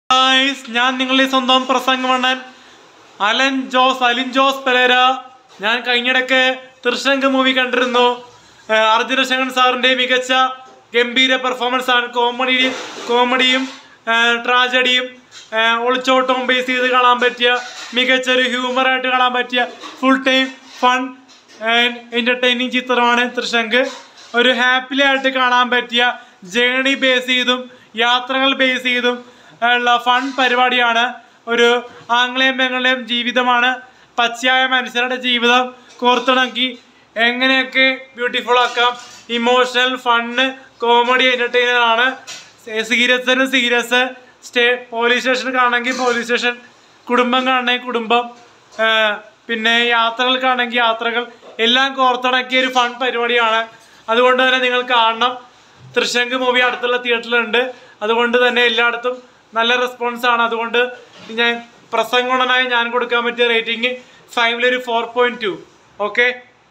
guys ഞാൻ നിങ്ങളുടെ സ്വന്തം പ്രസംഗമണ്ണൻ അലൻ ജോസ് അലിൻ ജോസ് പെരേര ഞാൻ കഴിഞ്ഞിടയ്ക്ക് തൃശങ്ക് മൂവി കണ്ടിരുന്നു ഏഹ് അർജുന ശങ്കൻ സാറിൻ്റെ മികച്ച ഗംഭീര പെർഫോമൻസ് ആണ് കോമഡി കോമഡിയും ട്രാജഡിയും ഒളിച്ചോട്ടവും ബേസ് ചെയ്ത് കാണാൻ പറ്റിയ മികച്ചൊരു ഹ്യൂമറായിട്ട് കാണാൻ പറ്റിയ ഫുൾ ടൈം ഫൺ എൻ്റർടൈനിങ് ചിത്രമാണ് തൃശങ്ക് ഒരു ഹാപ്പിലി ആയിട്ട് കാണാൻ പറ്റിയ ജേണി ബേസ് ചെയ്തും യാത്രകൾ ബേസ് ചെയ്തും ഉള്ള ഫൺ പരിപാടിയാണ് ഒരു ആംഗ്ലേയം പെങ്ങളെയും ജീവിതമാണ് പച്ചയായ മനുഷ്യരുടെ ജീവിതം കോർത്തിണക്കി എങ്ങനെയൊക്കെ ബ്യൂട്ടിഫുൾ ആക്കാം ഇമോഷണൽ ഫണ്ണ് കോമഡി എൻ്റർടൈനർ ആണ് സീരിയസിന് സീരിയസ് സ്റ്റേ പോലീസ് സ്റ്റേഷൻ കാണണമെങ്കിൽ പോലീസ് സ്റ്റേഷൻ കുടുംബം കാണണമെങ്കിൽ കുടുംബം ആ, പിന്നെ യാത്രകൾക്കാണെങ്കിൽ യാത്രകൾ എല്ലാം കോർത്തിണക്കിയ ഒരു ഫൺ പരിപാടിയാണ് അതുകൊണ്ട് തന്നെ നിങ്ങൾ കാണണം തൃശങ്ക് മൂവി അടുത്തുള്ള തിയേറ്ററിലുണ്ട് അതുകൊണ്ട് തന്നെ എല്ലായിടത്തും നല്ല റെസ്പോൺസ് ആണ് അതുകൊണ്ട് ഞാൻ പ്രസംഗുണനായി ഞാൻ കൊടുക്കാൻ പറ്റിയ റേറ്റിംഗ് ഫൈവിലൊരു ഫോർ പോയിന്റ് ടു ഓക്കെ